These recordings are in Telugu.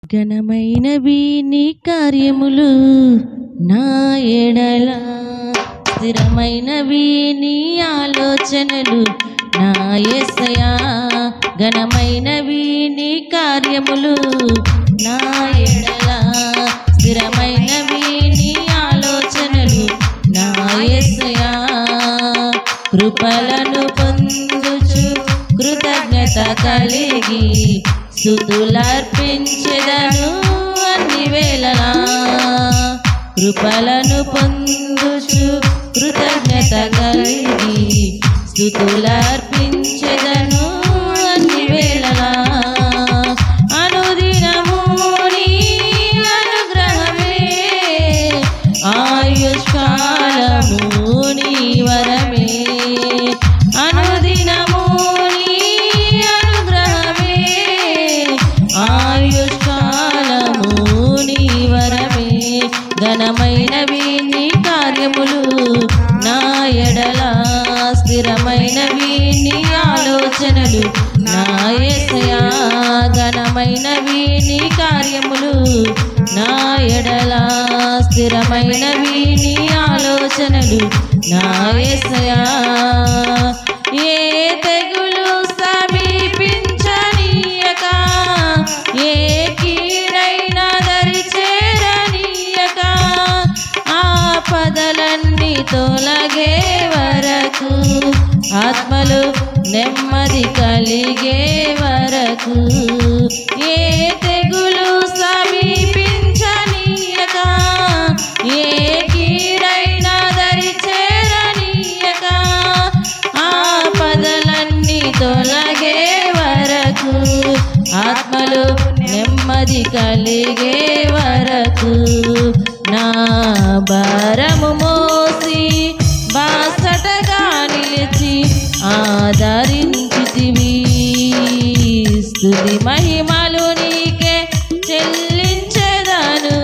ఘనమైనవి నీ కార్యములు నా ఎడల స్థిరమైనవి నీ ఆలోచనలు నా ఎసయా ఘనమైనవి నీ కార్యములు నా ఎడల స్థిరమైనవి నీ ఆలోచనలు నా ఎసయా కృపలను పొందుచు కృతజ్ఞత కలిగి స్థుతులర్పించెదను అన్ని వేళలా కృపలను పొందుచు కృతజ్ఞత కలిగి స్థుతులర్పించెదను అన్ని వేళలా అనుదినము నీ అనుగ్రహమే ఆయుష్కాలము నీ వరమే అనుదినము నీ అనుగ్రహమే ఆయుష్కాలము నీ వరమే ఘనమైనవి నీ కార్యములు నా ఎడల స్థిరమైనవి నీ ఆలోచనలు నా ఎసయా ఘనమైనవి నీ కార్యములు నా ఎడల స్థిరమైనవి నీ ఆలోచనలు నా ఎసయా ఏ తెగులు సమీపించనీయక ఏ కీడైన దరి చేరనీయక ఆపదలన్నీ తొలగే వరకు ఆత్మలు నెమ్మది కలిగే వరకు ఏ తెగులు సమీపించనీయక ఏ కీడైన దరి చేరనీయక ఆపదలన్నీ తొలగే వరకు ఆత్మలు నెమ్మది కలిగే వరకు నా భారము మోసి బాసటగా నిలిచి ఆదరించితివి స్తుతి మహిమలు నీకే చెల్లించెదను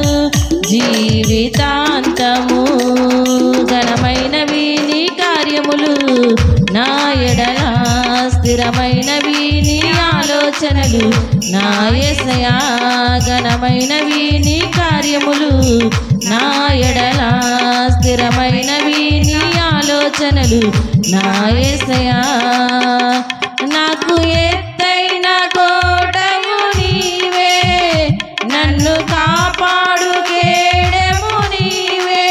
జీవితాంతము ఘనమైనవి నీ కార్యములు నా ఎడల స్థిరమైనవి నీ ఆలోచనలు నా ఎసయా ఘనమైనవి నీ కార్యములు నా ఎడల స్థిరమైనవి నీ ఆలోచనలు నా ఎసయా నాకు ఎత్తైన కోటము నీవే నన్ను కాపాడు కేడము నీవే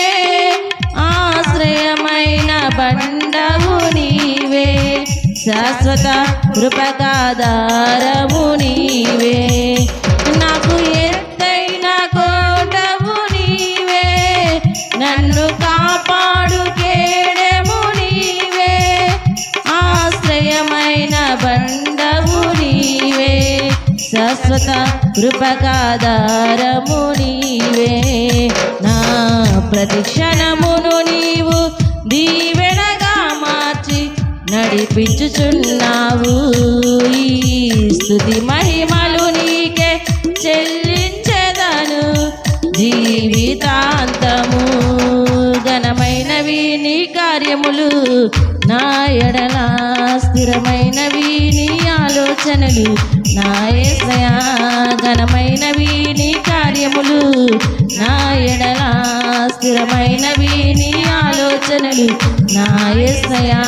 ఆశ్రయమైన బండవు నీవే శాశ్వత కృపకాధారము నీవే నాకు ఎత్తైన కోటము నీవే నన్ను కాపాడు కేడము నీవే ఆశ్రయమైన బండవు నీవే శాశ్వత కృపకాధారము నీవే నా ప్రతిక్షణమును నీవు దీవెనగా మార్చి నడిపించుచున్నావు ఈ స్థుతి మహిమలు నీకే చెల్లించెదను జీవితాంతము ఘనమైనవి నీ కార్యములు నా ఎడల స్థిరమైనవి నీ ఆలోచనలు నా ఏసయా ఘనమైనవి నీ కార్యములు నా ఎడల స్థిరమైనవి నీ ఆలోచనలు నా ఏసయా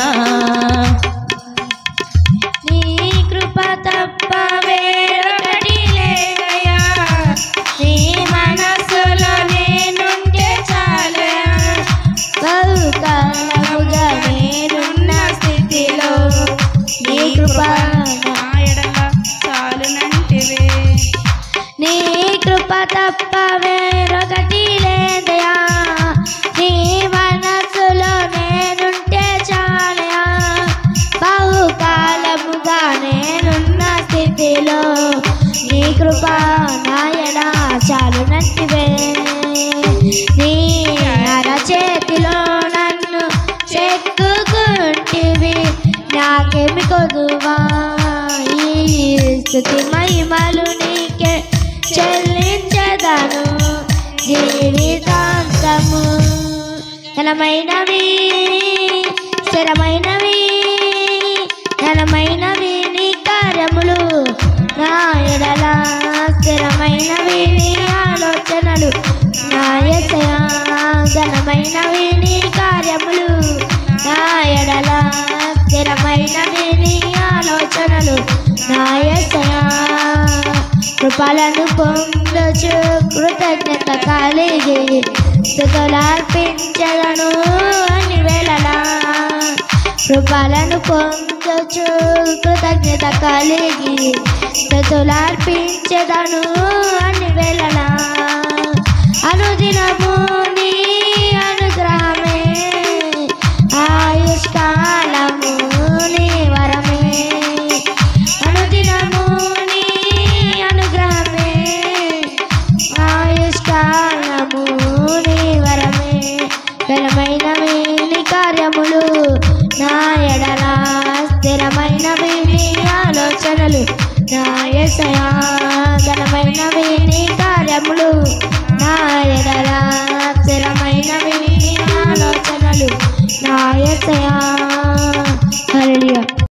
నీ కృప తప్ప వేరొకటి లేదయ్యా నీ మనసులో నేనుంటే చాలయా బహుకాలముగా నేనున్న స్థితిలో నీ కృప నా ఎడల చాలునంటివే నీ కృప తప్ప వేరొకటి లేదయా నీ మనసులో నేనుంటే చాలయా బహుకాలముగా నేనున్న స్థితిలో నీ కృప నాయన చాలునంటివే నీ అరచేతిలో నన్ను చెక్కుకుంటివి నాకేమి కొదువా ఈ స్థుతి మహిమలు నీకే చెల్లించదను జీవితాంతము ఘనమైనవి స్థిరమైనవి ఘనమైనవి నీ కార్యములు నా ఎడల స్థిరమైనవి నీ ఆలోచనలు నా ఎసయా ఘనమైనవి నీ కార్యములు నా ఎడల స్థిరమైనవి నీ ఆలోచనలు నా ఎసయా కృపలను పొందొచ్చు కృతజ్ఞత కలిగి స్థుతులర్పించలను అని వేళలా కృపలను పొందొచ్చు కృతజ్ఞత కలిగి స్థుతులర్పించదను అని వేళలా అనుదినము నీ అనుగ్రహమే ఆయుష్కాలము నీ వరమే అనుదినము నీ అనుగ్రహమే ఆయుష్కాలము నీ వరమే బలమైనవి నీ కార్యములు నా ఎడల స్థిరమైనవి నీ ఆలోచనలు నా ఎసయా ఘనమైనవి నీ కార్యములు నా ఎడల స్థిరమైనవి నీ ఆలోచనలు నా ఎసయా